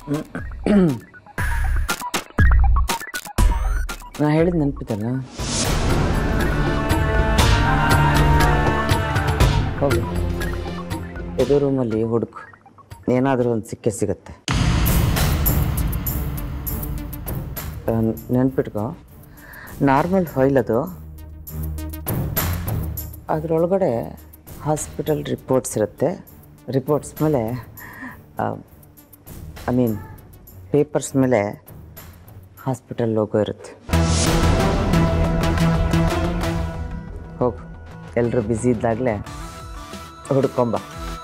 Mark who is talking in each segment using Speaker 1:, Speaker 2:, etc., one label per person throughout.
Speaker 1: ನಾ ಹೇಳಿದ ನೆನಪಿದಲ್ಲ ಹೋಗು ಇದು ರೂಮಲ್ಲಿ ಹುಡುಕು ಏನಾದರೂ ಒಂದು ಸಿಕ್ಕೇ ಸಿಗತ್ತೆ ನೆನ್ಪಿಟ್ಕೋ ನಾರ್ಮಲ್ ಫೈಲ್ ಅದು ಅದರೊಳಗಡೆ ಹಾಸ್ಪಿಟಲ್ ರಿಪೋರ್ಟ್ಸ್ ಇರುತ್ತೆ ರಿಪೋರ್ಟ್ಸ್ ಮೇಲೆ ಐ ಮೀನ್ ಪೇಪರ್ಸ್ ಮೇಲೆ ಹಾಸ್ಪಿಟಲ್ ಲೋಗೋ ಇರುತ್ತೆ ಹೋಗು ಎಲ್ಲರೂ ಬ್ಯುಸಿ ಇದ್ದಾಗಲೇ ಹುಡ್ಕೊಂಬ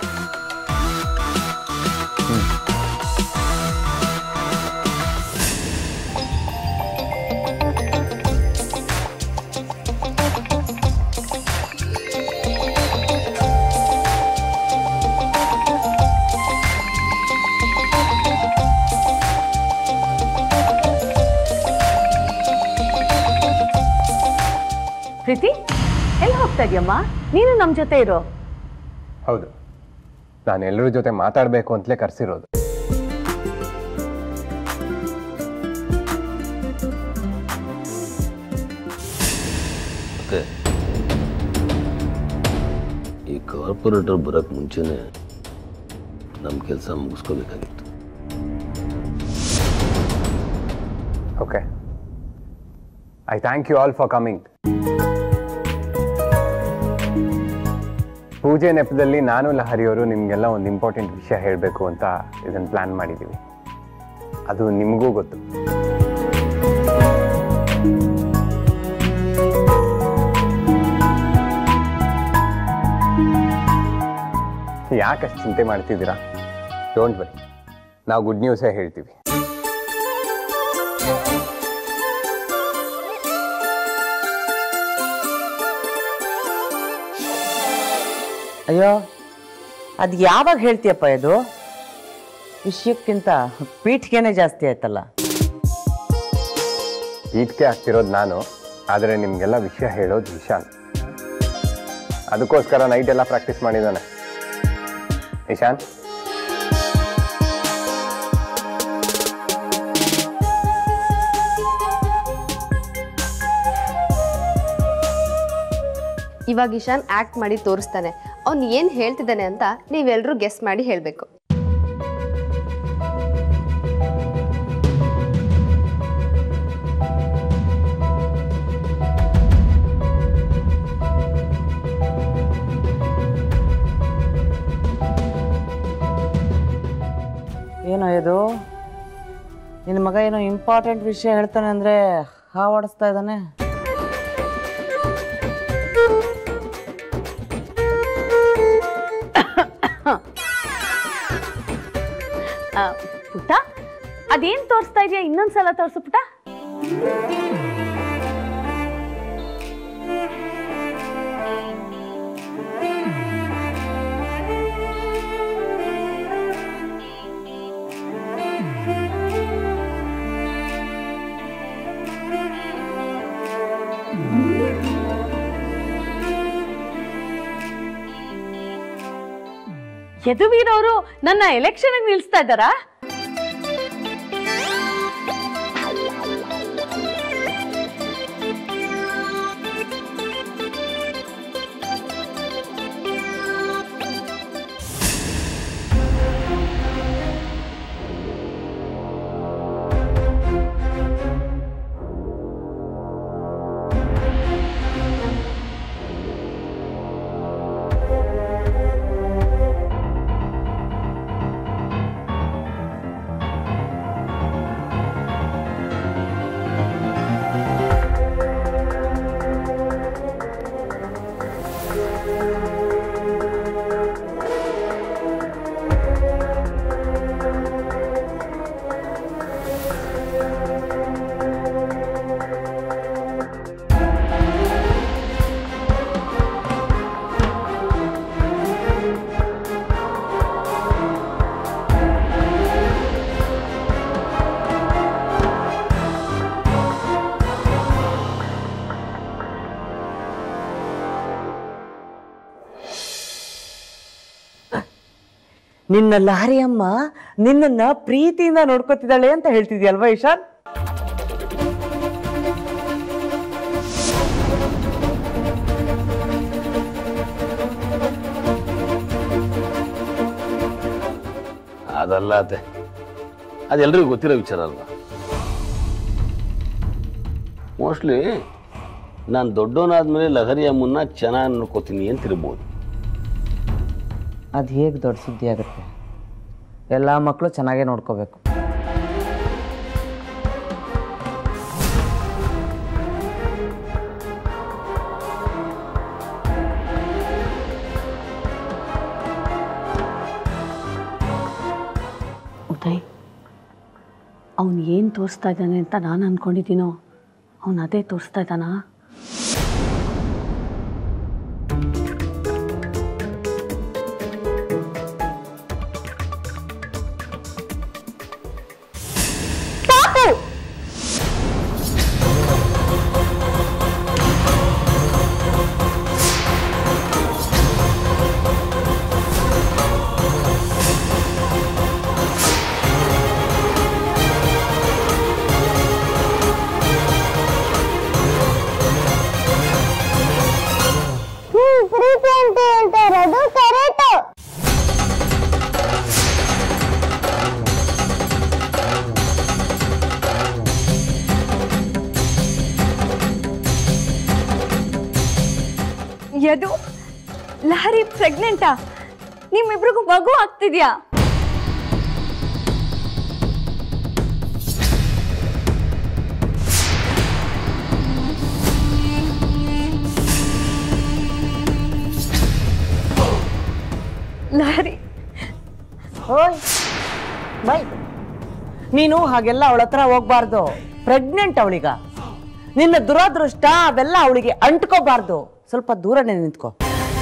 Speaker 2: ಪ್ರೀತಿ ಎಲ್ಲಿ ಹೋಗ್ತಾ ಇದೆಯಮ್ಮ ನೀನು ನಮ್ಮ ಜೊತೆ ಇರೋ
Speaker 3: ಹೌದು ನಾನು ಎಲ್ಲರ ಜೊತೆ ಮಾತಾಡಬೇಕು ಅಂತಲೇ ಕರೆಸಿರೋದು
Speaker 4: ಓಕೆ ಈ ಕಾರ್ಪೊರೇಟರ್ ಬರೋಕ್ಕೆ ಮುಂಚೆನೇ ನಮ್ಮ ಕೆಲಸ ಮುಗಿಸ್ಕೋಬೇಕಾಗಿತ್ತು
Speaker 3: okay I thank you all for coming ಪೂಜೆ ನೆಪದಲ್ಲಿ ನಾನು ಲಹರಿಯವರು ನಿಮಗೆಲ್ಲ ಒಂದು ಇಂಪಾರ್ಟೆಂಟ್ ವಿಷಯ ಹೇಳಬೇಕು ಅಂತ ಇದನ್ನು ಪ್ಲ್ಯಾನ್ ಮಾಡಿದ್ದೀವಿ ಅದು ನಿಮಗೂ ಗೊತ್ತು ಯಾಕಷ್ಟು ಚಿಂತೆ ಮಾಡ್ತಿದ್ದೀರಾ ಡೋಂಟ್ ಬರಿ ನಾವು ಗುಡ್ ನ್ಯೂಸೇ ಹೇಳ್ತೀವಿ
Speaker 1: ಅಯ್ಯೋ ಅದು ಯಾವಾಗ ಹೇಳ್ತೀಯಪ್ಪ ಇದು ವಿಷಯಕ್ಕಿಂತ ಪೀಠಿಗೆನೇ ಜಾಸ್ತಿ ಆಯ್ತಲ್ಲ
Speaker 3: ಈಟ್ಕೆ ಆಗ್ತಿರೋದು ನಾನು ಆದರೆ ನಿಮಗೆಲ್ಲ ವಿಷಯ ಹೇಳೋದು ವಿಶಾಲ್ ಅದಕ್ಕೋಸ್ಕರ ನೈಟ್ ಎಲ್ಲ ಪ್ರಾಕ್ಟೀಸ್ ಮಾಡಿದ್ದಾನೆ ಇಶಾನ್
Speaker 5: ಇವಾಗ ಇಶಾನ್ ಆಕ್ಟ್ ಮಾಡಿ ತೋರಿಸ್ತಾನೆ ಅವ್ನು ಏನು ಹೇಳ್ತಿದ್ದಾನೆ ಅಂತ ನೀವೆಲ್ಲರೂ ಗೆಸ್ ಮಾಡಿ ಹೇಳಬೇಕು
Speaker 1: ಏನೋ ಇದು ನಿನ್ನ ಮಗ ಏನೋ ಇಂಪಾರ್ಟೆಂಟ್ ವಿಷಯ ಹೇಳ್ತಾನೆ ಅಂದರೆ ಹಾವಾಡಿಸ್ತಾ ಇದ್ದಾನೆ
Speaker 2: ಆ, ಪುಟ್ಟ ಅದೇನ್ ತೋರಿಸ್ತಾ ಇದೆಯಾ ಇನ್ನೊಂದ್ಸಲ ತೋರ್ಸು ಪುಟ್ಟ ಯದುವೀರವರು ನನ್ನ ಎಲೆಕ್ಷನ್ ನಿಲ್ಸ್ತಾ ಇದ್ದಾರಾ
Speaker 1: ನಿನ್ನ ಲಹರಿ ಅಮ್ಮ ನಿನ್ನನ್ನ ಪ್ರೀತಿಯಿಂದ ನೋಡ್ಕೊತಿದ್ದಾಳೆ ಅಂತ ಹೇಳ್ತಿದ್ಯಲ್ವಾ ಇಶಾನ್
Speaker 4: ಅದಲ್ಲ ಅತ್ತೆ ಅದೆಲ್ರಿಗೂ ಗೊತ್ತಿರೋ ವಿಚಾರ ಅಲ್ವಾ ಮೋಸ್ಟ್ಲಿ ನಾನು ದೊಡ್ಡವನಾದ್ಮೇಲೆ ಲಹರಿ ಅಮ್ಮನ್ನ ಚೆನ್ನಾಗಿ ನೋಡ್ಕೋತೀನಿ ಅಂತಿರ್ಬೋದು
Speaker 1: ಅದು ಹೇಗೆ ದೊಡ್ಡ ಸುದ್ದಿ ಆಗುತ್ತೆ ಎಲ್ಲ ಮಕ್ಕಳು ಚೆನ್ನಾಗೇ ನೋಡ್ಕೋಬೇಕು
Speaker 2: ಉದಯ್ ಅವನು ಏನು ತೋರಿಸ್ತಾ ಇದ್ದಾನೆ ಅಂತ ನಾನು ಅಂದ್ಕೊಂಡಿದ್ದೀನೋ ಅವನು ಅದೇ ತೋರಿಸ್ತಾ ಇದ್ದಾನಾ
Speaker 6: ಪ್ರೀತಿ ಅಂತ ಹೇಳ್ತಾ ಇರೋದು ಕರೆಕ್ಟ್
Speaker 7: ಯದು ಲಹರಿ ಪ್ರೆಗ್ನೆಂಟಾ ನಿಮ್ಮಿಬ್ರಿಗೂ ಮಗು ಆಗ್ತಿದ್ಯಾ ಲಹರಿ
Speaker 1: ಓಯ್ ಬೈ ನೀನು ಹಾಗೆಲ್ಲ ಅವಳ ಹತ್ರ ಹೋಗ್ಬಾರ್ದು ಪ್ರೆಗ್ನೆಂಟ್ ಅವಳಿಗ ನಿನ್ನ ದುರಾದೃಷ್ಟ ಅವೆಲ್ಲ ಅವಳಿಗೆ ಅಂಟ್ಕೋಬಾರ್ದು ಸ್ವಲ್ಪ ದೂರನೇ ನಿಂತ್ಕೋ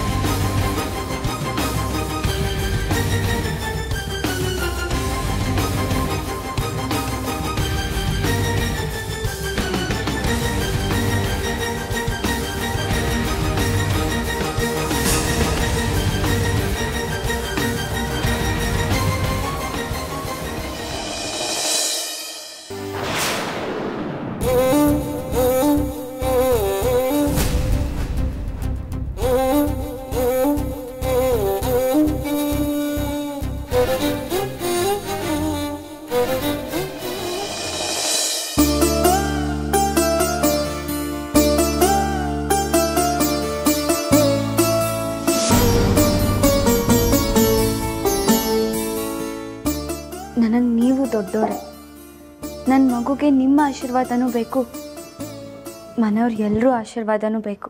Speaker 7: ನನಗೆ ನೀವು ದೊಡ್ಡೋರೆ ನನ್ನ ಮಗುಗೆ ನಿಮ್ಮ ಆಶೀರ್ವಾದನೂ ಬೇಕು ಮನೆಯವ್ರ ಎಲ್ಲರೂ ಆಶೀರ್ವಾದನೂ ಬೇಕು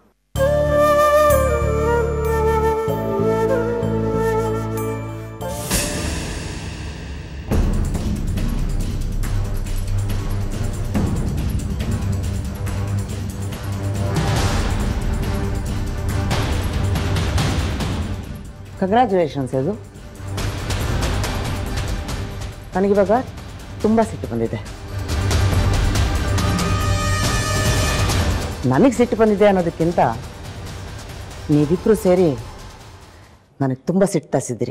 Speaker 1: ಕಂಗ್ರ್ಯಾಚುಲೇಷನ್ಸ್ ಇದು ನನಗಿವಾಗ ತುಂಬ ಸಿಟ್ಟು ಬಂದಿದೆ ನನಗೆ ಸಿಟ್ಟು ಬಂದಿದೆ ಅನ್ನೋದಕ್ಕಿಂತ ನೀವಿಬ್ಬರು ಸೇರಿ ನನಗೆ ತುಂಬ ಸಿಟ್ಟು ತರಿಸಿದ್ದೀರಿ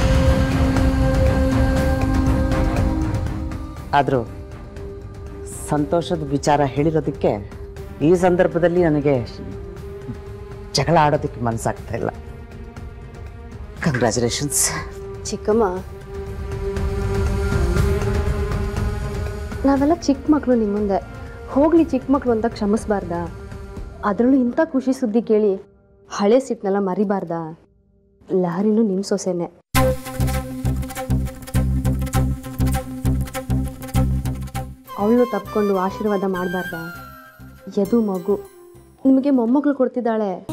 Speaker 1: ಆದರೂ ಸಂತೋಷದ ವಿಚಾರ ಹೇಳಿರೋದಕ್ಕೆ ಈ ಸಂದರ್ಭದಲ್ಲಿ ನನಗೆ ಜಗಳ ಆಡೋದಕ್ಕೆ ಮನಸ್ಸಾಗ್ತಾ ಇಲ್ಲ ಕಂಗ್ರ್ಯಾಚುಲೇಷನ್ಸ್
Speaker 5: ಚಿಕ್ಕಮ್ಮ ನಾವೆಲ್ಲ ಚಿಕ್ಕ ಮಕ್ಕಳು ನಿಮ್ಮ ಮುಂದೆ ಹೋಗ್ಲಿ ಚಿಕ್ಕ ಮಕ್ಕಳು ಅಂತ ಕ್ಷಮಿಸ್ಬಾರ್ದಾ ಅದರಲ್ಲೂ ಇಂಥ ಖುಷಿ ಸುದ್ದಿ ಕೇಳಿ ಹಳೆ ಸಿಟ್ನೆಲ್ಲ ಮರಿಬಾರ್ದಾ ಲಹರಿನೂ ನಿಮ್ಮ ಸೊಸೆನೆ ಅವಳು ತಪ್ಕೊಂಡು ಆಶೀರ್ವಾದ ಮಾಡಬಾರ್ದಾ ಯದು ಮಗು ನಿಮಗೆ ಮೊಮ್ಮಗಳು ಕೊಡ್ತಿದ್ದಾಳೆ